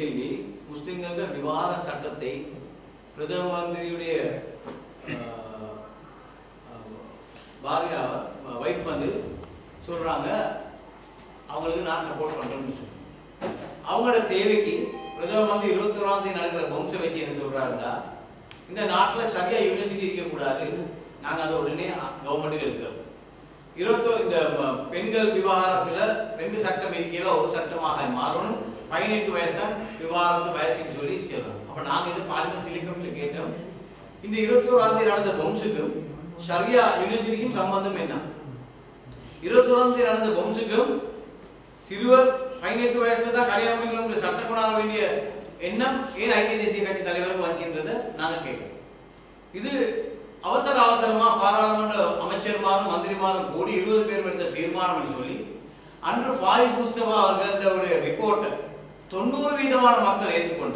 சொல்லி முஸ்லிம்கள விவாக சட்டத்தை பிரதம மந்திரியுடைய ஆஹ், ஆஹ், பாரியா வைஃப் வந்து சொல்றாங்க அவங்களுக்கு நான் சப்போர்ட் பண்றேன்னு சொல்லி அவங்களோட தேவைக்கு பிரதம மந்திரி இருபத்தி ஓராம் தேதி நடக்கிற வம்ச வச்சு என்ன சொல்றாருன்னா இந்த நாட்டுல சரியா யூனிவர்சிட்டி இருக்கக்கூடாது நாங்க அதை உடனே கவர்மெண்ட்டுக்கு இருக்கிறோம் இருபத்தோ இந்த ம- பெண்கள் விவகாரத்துல ரெண்டு சட்டம் இருக்கையில ஒரு சட்டமாக மாறணும் பதினெட்டு வயசு தான் விவாகரத்து வயசுன்னு சொல்லி சொல்றோம் அப்ப நாங்க இது பார்லிமெண்ட் சிலிக்கம்ல கேட்டோம் இந்த இருபத்தி ஓராம் தேதி நடந்த வம்சுக்கும் ஷரியா யூனிவர்சிட்டிக்கும் சம்பந்தம் என்ன இருபத்தி ஓராம் தேதி நடந்த வம்சுக்கும் சிறுவர் பதினெட்டு வயசுல தான் கல்யாணம் முடிக்கணும்ன்ற சட்டம் கொண்டாட வேண்டிய எண்ணம் ஏன் ஐக்கிய தேசிய கட்சி தலைவருக்கு வந்துன்றதை நாங்க கேட்கிறோம் இது அவசர அவசரமா பாராளுமன்ற அமைச்சர்மாரும் மந்திரிமாரும் கூடி இருபது பேர் எடுத்த தீர்மானம் என்று சொல்லி அன்று ஃபாயிஸ் முஸ்தபா அவர்களுடைய ரிப்போர்ட்டை தொண்ணூறு வீதமான மக்கள் ஏற்றுக்கொண்டு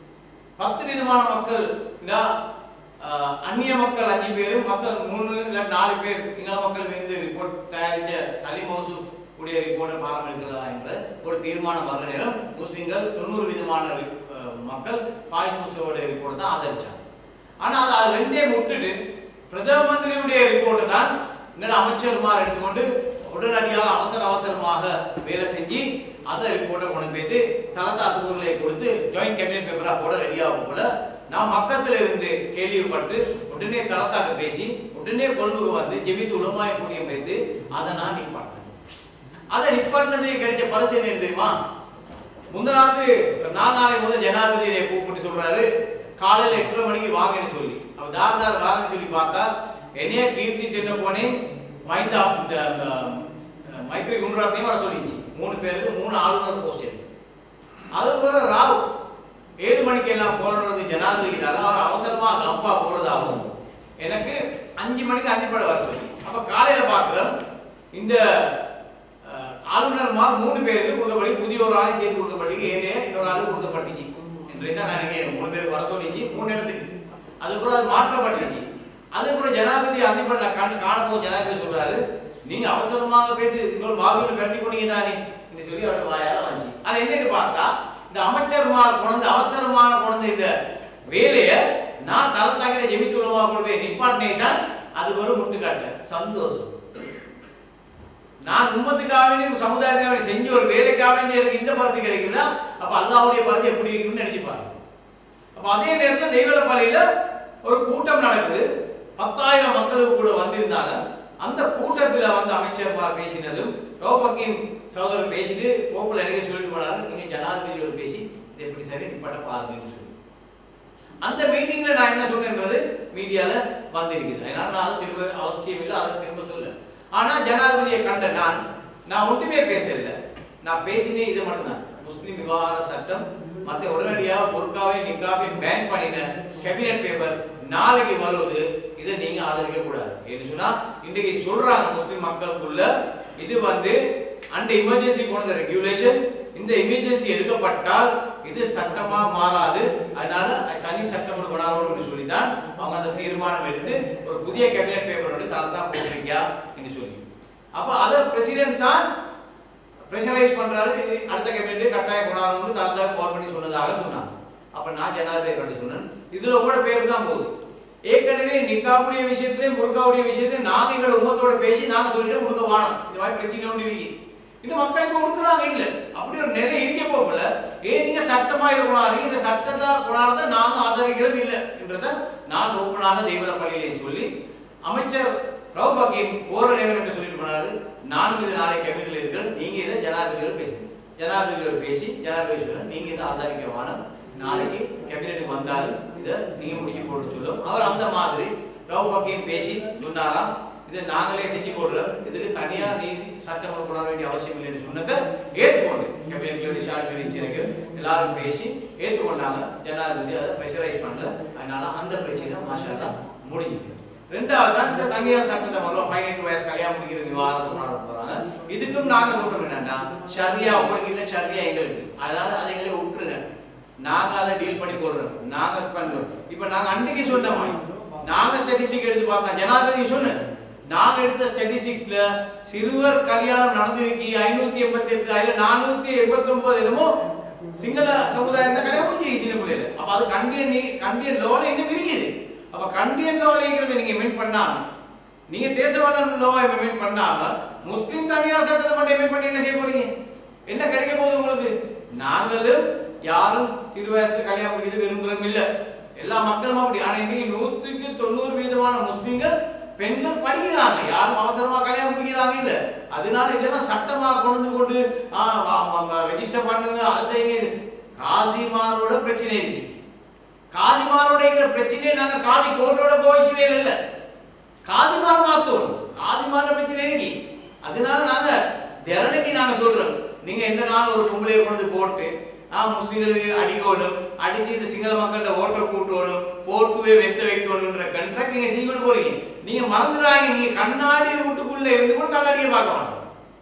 பத்து விதமான மக்கள் இந்த, ஆஹ், அந்நிய மக்கள் அஞ்சு பேரும் மக்கள் மூணு இல்ல நாலு பேர் சிங்கள மக்கள் மீது ரிப்போர்ட் தயாரித்த சலீம் மௌசூப் உடைய ரிப்போர்ட்டை பாரம்பரியக்கிறதா என்ற ஒரு தீர்மானம் வர நேரம் முஸ்லிம்கள் தொண்ணூறு விதமான ரி- ஆஹ், மக்கள் பாயிஸ் முஸ்தபோடைய ரிப்போர்ட் தான் ஆதரிச்சாங்க ஆனா அது அது ரெண்டே விட்டுட்டு பிரதம மந்திரியுடைய ரிப்போர்ட்டை தான் என்னோட அமைச்சர்மார் எடுத்துக்கொண்டு உடனடியாக அவசர அவசரமாக வேலை செஞ்சு அதை ரிப்போர்ட்டை கொண்டு போயிட்டு தலத்தா தூர்களை கொடுத்து ஜாயிண்ட் கேபினட் பேப்பரா போட ரெடியாகும் போல நான் மக்கத்துல இருந்து கேள்விப்பட்டு உடனே தலத்தாக்க பேசி உடனே கொழும்புக்கு வந்து ஜெபித்து உலமாய கூடிய போயிட்டு அதை நான் நிப்பாட்டேன் அதை நிப்பாட்டினது கிடைச்ச பரிசு என்ன தெரியுமா முந்தநாத்து நாலு நாளை முதல் ஜனாதிபதியை கூப்பிட்டு சொல்றாரு காலையில எட்டரை மணிக்கு வாங்கன்னு சொல்லி அவ தார் தார் வாங்கன்னு சொல்லி பார்த்தா என்னைய கீர்த்தி தின்ன போனேன் மைந்தா இந்த இந்த, அஹ், மைத்ரி குண்டராத்தையும் வர சொல்லிச்சு மூணு பேருக்கு மூணு ஆளுநர் போஸ்ட் இருக்கு அது பிறகு ராவ் ஏழு மணிக்கு எல்லாம் போறது ஜனாதிபதினால அவர் அவசரமா கம்பா போறதாகவும் எனக்கு அஞ்சு மணிக்கு அஞ்சு படம் வர சொல்லி அப்ப காலையில பாக்குறோம் இந்த அஹ், ஆளுநர்மார் மூணு பேருக்கு கொடுக்கப்படி புதிய ஒரு ஆளை சேர்த்து கொடுக்கப்படி ஏனே இன்னொரு ஆளு கொடுக்கப்பட்டுச்சு என்றைதான் நான் நினைக்கிறேன் மூணு பேருக்கு வர சொல்லிச்சு மூணு இடத்துக்கு அதுக்கப்புறம் அது மாற்றப்பட்டுச்சு அதுக்கப்புறம் ஜனாதிபதி அந்திப்பட்ட கண் காணப்போ ஜனாதிபதி சொல்றாரு நீங்க அவசரமாக பேசி இன்னொரு பாபுன்னு கட்டி கொண்டீங்க தானே என்று சொல்லி அவரோட வாயால வந்துச்சு அது என்னன்னு பார்த்தா இந்த அமைச்சர்மார் கொண்டு அவசரமான கொண்டு இந்த வேலையை நான் தலத்தாக்கிட்ட ஜெமித்து உணவா கொண்டு போய் நிப்பாட்டினே தான் அது ஒரு முட்டுக்காட்டு சந்தோஷம் நான் உம்மத்துக்காக வேண்டி சமுதாயத்துக்காக வேண்டி செஞ்ச ஒரு வேலைக்காக வேண்டி எனக்கு இந்த பரிசு கிடைக்கும்னா அப்ப அல்லாஹ்வுடைய பரிசு எப்படி இருக்கும்னு நினைச்சு பாருங்க அப்ப அதே நேரத்துல தெய்வலப்பள்ளியில ஒரு கூட்டம் நடக்குது பத்தாயிரம் மக்களுக்கு கூட வந்திருந்தாங்க அந்த கூட்டத்துல வந்து அமைச்சர்மார் பேசினதும் ரோபக்கின் சகோதரர் பேசிட்டு போக்குல எனக்கு சொல்லிட்டு போனாரு நீங்க ஜனாதிபதியோட பேசி இதை எப்படி சரி நிப்பட்ட பாருங்கன்னு சொல்லி அந்த மீட்டிங்ல நான் என்ன சொன்னேன்றது மீடியால வந்திருக்குது அதனால நான் அதை திரும்ப அவசியம் இல்லை அதை திரும்ப சொல்ல ஆனா ஜனாதிபதியை கண்ட நான் நான் ஒன்றுமே பேசல நான் பேசினே இது மட்டும்தான் முஸ்லிம் விவகார சட்டம் மத்த உடனடியா பொருட்காவை நிக்காவை பேன் பண்ணின கேபினட் பேப்பர் நாளைக்கு வருவது இதை நீங்க ஆதரிக்க கூடாது என்று சொன்னா இன்றைக்கு சொல்றாங்க முஸ்லிம் மக்களுக்குள்ள இது வந்து அந்த எமர்ஜென்சி போன ரெகுலேஷன் இந்த எமர்ஜென்சி எடுக்கப்பட்டால் இது சட்டமா மாறாது அதனால தனி சட்டம் ஒன்று கொண்டாடணும்னு சொல்லி தான் அவங்க அந்த தீர்மானம் எடுத்து ஒரு புதிய கேபினட் பேப்பர் வந்து தலத்தா போட்டிருக்கியா என்று சொல்லி அப்ப அதை பிரசிடென்ட் தான் பிரஷரைஸ் பண்றாரு இது அடுத்த கேபினெட் கட்டாயம் கொண்டாடணும்னு தலத்தா கால் பண்ணி சொன்னதாக சொன்னாங்க அப்ப நான் ஜனாதிபதி கட்டி சொன்னேன் இதுல உங்களோட பேர் தான் போகுது ஏற்கனவே நிக்காவுடைய விஷயத்திலையும் முருகாவுடைய விஷயத்திலையும் நாங்க எங்களோட உமத்தோட பேசி நாங்க சொல்லிட்டு கொடுக்க வானம் இந்த மாதிரி பிரச்சனை ஒன்று இருக்கு இன்னும் மக்கள் இப்ப கொடுக்குறாங்க இல்ல அப்படி ஒரு நிலை இருக்க போகல ஏன் நீங்க சட்டமா இருக்கணும் இந்த சட்டத்தை கொண்டாடுறத நாங்க ஆதரிக்கிறோம் இல்ல என்றத நான் ஓப்பனாக தெய்வல பள்ளியிலே சொல்லி அமைச்சர் ரவுஃப் ஹக்கீம் போற நேரம் என்று சொல்லிட்டு போனாரு நான்கு இது நாளை கேபினட்ல இருக்கிறேன் நீங்க இதை ஜனாதிபதியோட பேசுங்க ஜனாதிபதியோட பேசி ஜனாதிபதி சொல்ல நீங்க இதை ஆதரிக்க வேணும் நாளைக்கு கேபினெட்டுக்கு வந்தாலும் இதை நீங்க முடிச்சு போட்டு சொல்லும் அவர் அந்த மாதிரி ரவுஃப் ஹக்கீம் பேசி சொன்னாராம் இதை நாங்களே செஞ்சு போடுறோம் இதுக்கு தனியா நீதி சட்டம் ஒன்று கொண்டு வர வேண்டிய அவசியம் இல்லைன்னு சொன்னதை ஏற்றுக்கொண்டு கேபினெட்ல விஷால் பிரிச்சு எல்லாரும் பேசி ஏற்றுக்கொண்டாங்க ஜனாதிபதி அதை ப்ரெஷரைஸ் பண்ணல அதனால அந்த பிரச்சனை மாஷா முடிஞ்சுது ரெண்டாவது தான் இந்த தனியார் சட்டத்தை வரும் பதினெட்டு வயசு கல்யாணம் முடிக்கிற விவாதத்தை கொண்டாட போறாங்க இதுக்கும் நாங்க சொல்றோம் என்னன்னா ஷரியா உங்களுக்கு இல்ல ஷரியா எங்களுக்கு அதனால அதை எங்களை விட்டுருங்க நாங்க அதை டீல் பண்ணி கொள்றோம் நாங்க பண்றோம் இப்ப நாங்க அன்னைக்கு சொன்ன மாதிரி நாங்க ஸ்டாட்டிஸ்டிக் எடுத்து பார்த்தோம் ஜனாதிபதி சொன்னேன் நாங்க எடுத்த ஸ்டாட்டிஸ்டிக்ஸ்ல சிறுவர் கல்யாணம் நடந்திருக்கு ஐநூத்தி எண்பத்தி எட்டு அதுல நானூத்தி எண்பத்தி ஒன்பது என்னமோ சிங்கள சமுதாயம் தான் கல்யாணம் முடிச்சு சின்ன பிள்ளைல அப்ப அது கண்டியன் நீ கண்டியன் லோல இன்னும் இருக்குது அப்ப கண்டியன் லோலைங்கிறத நீங்க மெயின் பண்ணாம நீங்க தேசவாளன் லோ இம்ப்ளிமெண்ட் பண்ணாம முஸ்லிம் தனியார் சட்டத்தை மட்டும் இம்ப்ளிமெண்ட் பண்ணி என்ன செய்ய போறீங்க என்ன கிடைக்க போகுது உங்களுக்கு நாங்களும் யாரும் சிறு வயசுல கல்யாணம் முடிக்கிறது விரும்புறோம் இல்ல எல்லா மக்களும் அப்படி ஆனா இன்னைக்கு நூத்துக்கு தொண்ணூறு வீதமான முஸ்லிம்கள் பெண்கள் படிக்கிறாங்க யாரும் அவசரமா கல்யாணம் முடிக்கிறாங்க இல்ல அதனால இதெல்லாம் சட்டமா கொண்டு கொண்டு ரெஜிஸ்டர் பண்ணுங்க அது செய்யுங்க காசிமாரோட பிரச்சனை இருக்கு காசிமாரோட இருக்கிற பிரச்சனையை நாங்க காசி கோர்ட்டோட போய்க்கவே இல்ல காசிமார் மாத்தோம் காசிமார பிரச்சனை இருக்கு அதனால நாங்க திறனைக்கு நாங்க சொல்றோம் நீங்க எந்த நாள் ஒரு பொம்பளையை கொண்டு போட்டு ஆ முஸ்லிம்களுக்கு அடிக்கணும் அடிச்சு இந்த சிங்கள மக்கள்கிட்ட ஓட்டை கூட்டணும் போட்டுவே வெத்த வைக்கணும்ன்ற கண்ட்ராக்ட் நீங்க செய்யணும் போறீங்க நீங்க மறந்துடாங்க நீங்க கண்ணாடி வீட்டுக்குள்ள இருந்து கூட கண்ணாடியை பார்க்க வேண்டாம்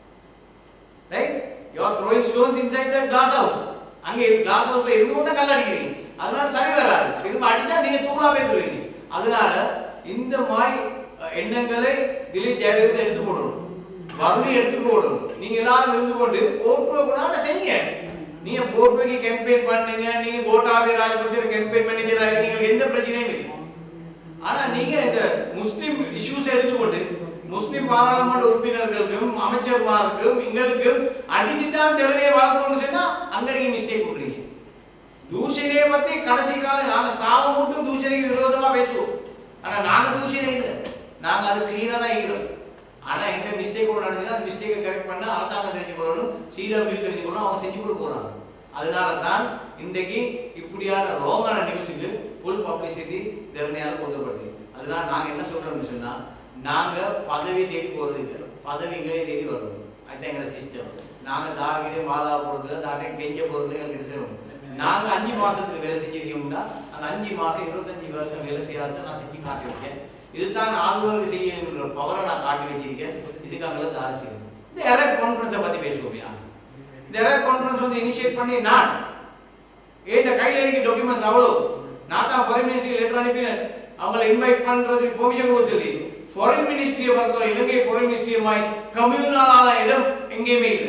right you are throwing stones inside the glass house அங்க கிளாஸ் ஹவுஸ்ல இருந்து கூட கல்லடிக்கிறீங்க அதனால சரி வராது திரும்ப அடிச்சா நீங்க தூளா பேசுவீங்க அதனால இந்த மாதிரி அஹ், எண்ணங்களை திலீப் ஜெயவீரத்தை எடுத்து போடணும் வறுமை எடுத்து போடணும் நீங்க எல்லாரும் இருந்து கொண்டு போர்ட்டுவை கொண்டாட செய்யுங்க நீங்க போர்ட்டுவைக்கு கேம்பெயின் பண்ணுங்க நீங்க கோட்டாபய ராஜபக்சே கேம்பெயின் மேனேஜரா இருக்கீங்க எந்த பிரச்சனையும் இல்லை ஆனா நீங்க இந்த முஸ்லிம் இஷ்யூஸ் எடுத்துக்கொண்டு முஸ்லிம் பாராளுமன்ற உறுப்பினர்களுக்கும் அமைச்சர்மாருக்கும் எங்களுக்கும் அடிச்சுதான் திறனையை வளர்க்கணும்னு சொன்னா அங்க நீங்க மிஸ்டேக் பண்றீங்க தூஷணையை பத்தி கடைசி காலம் நாங்க சாவ மட்டும் தூஷணைக்கு விரோதமா பேசுவோம் ஆனா நாங்க தூஷணை இல்லை நாங்க அது கிளீனா தான் இருக்கிறோம் ஆனா எங்க மிஸ்டேக் ஒன்று நடந்ததுன்னா அந்த மிஸ்டேக்கை கரெக்ட் பண்ண அரசாங்கம் தெரிஞ்சுக்கொள்ளணும் சிடபிள்யூ தெரிஞ்சுக்கொள்ளணும் அவங்க செஞ்சு கூட போறாங்க அதனால தான் இன்றைக்கு இப்படியான ரோங்கான நியூஸுக்கு ஃபுல் பப்ளிசிட்டி திறமையால கொடுக்கப்படுது அதனால நாங்க என்ன சொல்றோம்னு சொன்னா நாங்க பதவி தேடி போறது இல்லை பதவிகளே தேடி வரணும் அதுதான் எங்களோட சிஸ்டம் நாங்க தாரகிலையும் மாலா போறதுல தாட்டையும் கெஞ்ச போறதுல எங்களுக்கு சேரும் நாங்க அஞ்சு மாசத்துக்கு வேலை செஞ்சிருக்கோம்னா அந்த அஞ்சு மாசம் இருபத்தஞ்சு வருஷம் வேலை செய்யாத நான் செஞ்சு காட்டியிருக்கேன் இதுதான் ஆளுநருக்கு செய்யணுன்ற பவரை நான் காட்டி வச்சிருக்கேன் இதுக்காக தாரி செய்யணும் இந்த எரர் கான்ஃபரன்ஸை பத்தி பேசுவோம் நான் இந்த எரர் கான்ஃபரன்ஸ் வந்து இனிஷியேட் பண்ணி நான் என்கிட்ட கையில இருக்க டாக்குமெண்ட்ஸ் அவ்வளோ நான் தான் ஃபாரின் மினிஸ்ட்ரி லெட்டர் அனுப்பினேன் அவங்களை இன்வைட் பண்றதுக்கு பெர்மிஷன் கொடுக்க சொல்லி ஃபாரின் மினிஸ்ட்ரியை பொறுத்தவரை இலங்கை ஃபாரின் மினிஸ்ட்ரியுமாய் கம்யூனலான இடம் எங்கேயுமே இல்லை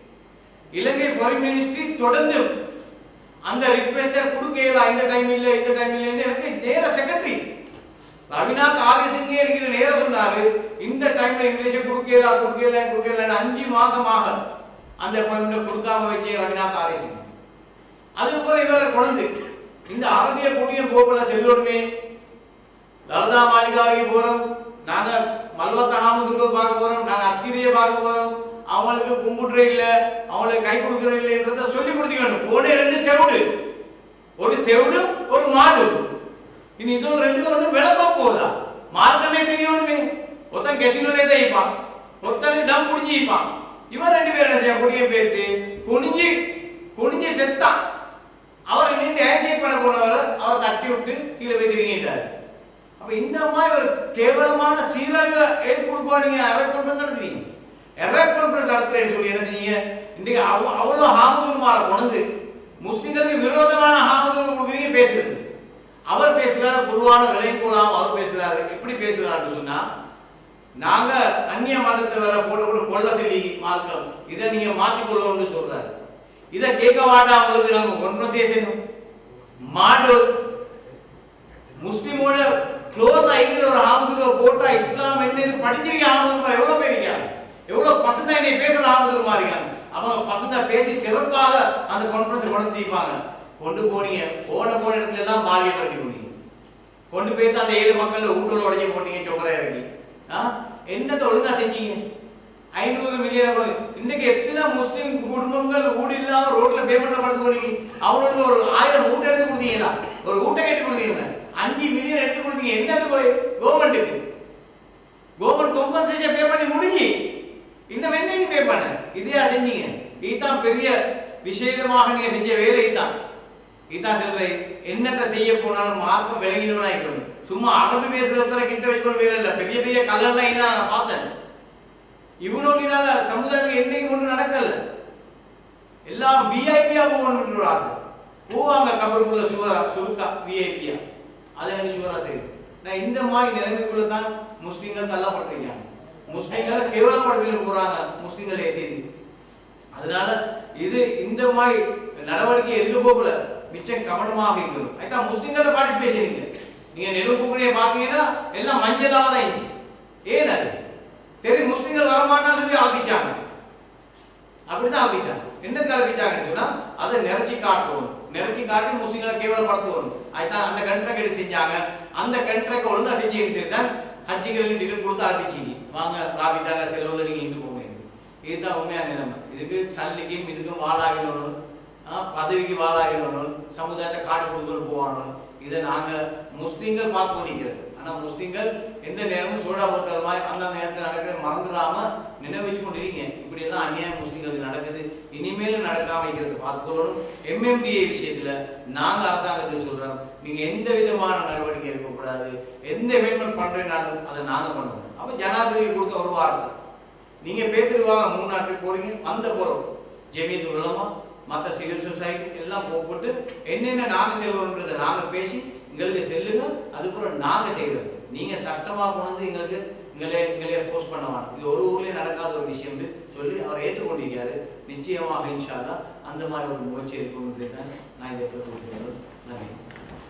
இலங்கை ஃபாரின் மினிஸ்ட்ரி தொடர்ந்து அந்த ரிக்வெஸ்டை கொடுக்கல இந்த டைம் இல்ல இந்த டைம் இல்லைன்னு எனக்கு நேர செக்ரட்டரி ரவிநாத் ஆரியசிங்கே இருக்கிற நேரம் சொன்னாரு இந்த டைம்ல இங்கிலீஷ் கொடுக்கல கொடுக்கல கொடுக்கல அஞ்சு மாசமாக அந்த பாயிண்ட் கொடுக்காம வச்சே ரவிநாத் ஆரியசிங் அதுக்கப்புறம் இவரை குழந்தை இந்த அரபிய கொடியன் போகல செல்லோடுமே லலிதா மாளிகாவுக்கு போறோம் நாங்க மல்வத்த அகமதுக்கு பார்க்க போறோம் நாங்க அஸ்கிரியை பார்க்க போறோம் அவங்களுக்கு கும்பிடுற இல்ல அவங்களுக்கு கை கொடுக்குற இல்லைன்றத சொல்லி கொடுத்துக்கணும் போனே ரெண்டு செவுடு ஒரு செவுடு ஒரு மாடு இனி இது ரெண்டு ஒண்ணு விளப்பா போதா மார்க்கமே தெரியணுமே ஒருத்தன் கெசினோலே தைப்பான் ஒருத்தன் டம் குடிஞ்சிப்பான் இவன் ரெண்டு பேரும் என்ன செய்ய குடிய பேத்து குனிஞ்சு குனிஞ்சு செத்தான் அவர் நின்று ஹேண்ட்ஷேக் பண்ண போனவர் அவர் தட்டி விட்டு கீழே போய் திருங்கிட்டார் அப்ப இந்த மாதிரி ஒரு கேவலமான சீரழிவை எடுத்து கொடுக்குவா நீங்க எரர் கான்ஃபரன்ஸ் நடத்துறீங்க எரர் கான்ஃபரன்ஸ் நடத்துறேன்னு சொல்லி என்ன செய்யுங்க இன்றைக்கு அவ- அவ்வளவு ஹாமதுமார கொண்டு முஸ்லிம்களுக்கு விரோதமான ஹாமதுல் கொடுக்குறீங்க பேசுறது அவர் பேசுறாரு குருவான விளையக்கூடாம அவர் பேசுறாரு எப்படி பேசுறாருன்னு சொன்னா நாங்க அந்நிய மதத்தை வர போட்டு போட்டு கொள்ள சொல்லி மார்க்கம் இதை நீங்க மாத்திக்கொள்ளணும்னு சொல்றாரு இதை கேட்க வேண்டாம் உங்களுக்கு நாங்க கான்வர்சேஷன் மாடு முஸ்லிமோட க்ளோஸ் ஆகிக்கிற ஒரு ஆமதுருவ போட்டா இஸ்லாம் என்னன்னு படிச்சிருக்க ஆமதுருமா எவ்வளவு பேர் இருக்காங்க எவ்வளவு பசங்க என்னை பேசுற ஆமதுருமா இருக்காங்க அவங்க பசங்க பேசி சிறப்பாக அந்த கான்ஃபரன்ஸ் கொண்டு தீப்பாங்க கொண்டு போனீங்க போன போன இடத்துல எல்லாம் பாலியம் கட்டி போனீங்க கொண்டு போய் தான் அந்த ஏழு மக்கள் வீட்டுல உடஞ்சி போட்டீங்க சொக்கரா இறங்கி ஆ? என்னத்தை ஒழுங்கா செஞ்சீங்க ஐநூறு மில்லியன் இன்னைக்கு எத்தனை முஸ்லிம் குடும்பங்கள் வீடு இல்லாம ரோட்ல பேமெண்ட்ல படுத்து போனீங்க அவங்களுக்கு ஒரு ஆயிரம் வீட்டை எடுத்து கொடுத்தீங்களா ஒரு வீட்டை கட்டி கொடுத்தீங்க அஞ்சு மில்லியன் எடுத்து கொடுத்தீங்க என்னது கவர்மெண்ட்டுக்கு கவர்மெண்ட் காம்பன்சேஷன் பே பண்ணி முடிஞ்சு இன்னும் என்ன இது பே பண்ண இதையா செஞ்சீங்க இதுதான் பெரிய விசேஷமாக நீங்க செஞ்ச வேலை இதுதான் இதுதான் சொல்றேன் என்னத்தை செய்ய போனாலும் மார்க்கம் விளங்கினவனா இருக்கணும் சும்மா அரபு பேசுறதுல கிட்ட வச்சுக்கணும் வேலை இல்ல பெரிய பெரிய கலர்லாம் இதான் நான் பார்த்தேன் இவனோக்கினால சமுதாயத்துக்கு என்னைக்கு ஒன்றும் நடக்கல எல்லாம் விஐபியா போகணும்னு ஒரு ஆசை போவாங்க கபருக்குள்ள சுவரா சுருக்கா விஐபியா அது எனக்கு சுவரா தெரியும் நான் இந்த மாதிரி நிலைமைக்குள்ள தான் முஸ்லிம்கள் தள்ளப்பட்டிருக்காங்க முஸ்லிம்களை கேவலப்படுத்திட்டு போறாங்க முஸ்லிம்கள் ஏற்றி அதனால இது இந்த மாதிரி நடவடிக்கை எடுக்க போகல மிச்சம் கவனமாக இருக்கணும் அதுதான் முஸ்லிம்கள பார்ட்டிசிபேஷன் இல்லை நீங்க நெருப்புக்குடியை பார்த்தீங்கன்னா எல்லாம் மஞ்சளாக தான் இருந்துச்சு ஏன் அது தெரியும் முஸ்லிம்கள் வரமாட்டான்னு சொல்லி ஆக்கிச்சாங்க அப்படிதான் ஆக்கிட்டாங்க என்னத்துக்கு ஆக்கிட்டாங்கன்னு சொன்னா அதை நிறைச்சி காட்டுவோம் நிறைச்சி காட்டி முஸ்லிம்களை கேவலப்படுத்துவோம் அதுதான் அந்த கண்ட்ராக்ட் எடுத்து செஞ்சாங்க அந்த கண்ட்ராக்ட் ஒழுங்கா செஞ்சு தான் ஹஜ்ஜிகளுக்கு டிக்கெட் கொடுத்து ஆரம்பிச்சிங்க வாங்க ராபிதால செலவுல நீங்க இந்து போங்க இதுதான் உண்மையான நிலைமை இதுக்கு சல்லிக்கும் இதுக்கும் வாழாகினோம் பதவிக்கு வாழாகினோம் சமுதாயத்தை காட்டு கொடுத்துட்டு போவானோம் இதை நாங்க முஸ்லிம்கள் பார்த்து கொண்டிருக்கிறது ஆனா முஸ்லிம்கள் எந்த நேரமும் சோடா போத்தல் மாதிரி அந்த நேரத்தில் நடக்கிற மறந்துடாம நினைவச்சு கொண்டிருக்கீங்க இப்படி எல்லாம் அநியாயம் முஸ்லிம்களுக்கு நடக்குது இனிமேலும் நடக்காம இருக்கிறது பார்த்துக்கொள்ளணும் எம்எம்டிஏ விஷயத்துல நாங்க அரசாங்கத்துக்கு சொல்றோம் நீங்க எந்த விதமான நடவடிக்கை எடுக்கக்கூடாது எந்த பேமெண்ட் பண்றேனாலும் அதை நாங்க பண்ணுவோம் அப்ப ஜனாதிபதி கொடுத்த ஒரு வார்த்தை நீங்க பேத்துருவாங்க மூணு நாட்டுக்கு போறீங்க அந்த போறோம் ஜெமீத் உலமா மற்ற சிவில் சொசைட்டி எல்லாம் போட்டு என்னென்ன நாங்க செல்வோன்றதை நாங்க பேசி எங்களுக்கு செல்லுங்க அதுக்கப்புறம் நாங்க செய்யறது நீங்க சட்டமா கொண்டு எங்களுக்கு எங்களே எங்களே ஃபோர்ஸ் பண்ண வேணாம் இது ஒரு ஊர்லயே நடக்காத ஒரு விஷயம் சொல்லி அவர் ஏற்றுக்கொண்டிருக்காரு நிச்சயமாக இன்ஷால்லா அந்த மாதிரி ஒரு முயற்சி இருக்கும் தான் நான் இதை கொடுக்கிறேன் நன்றி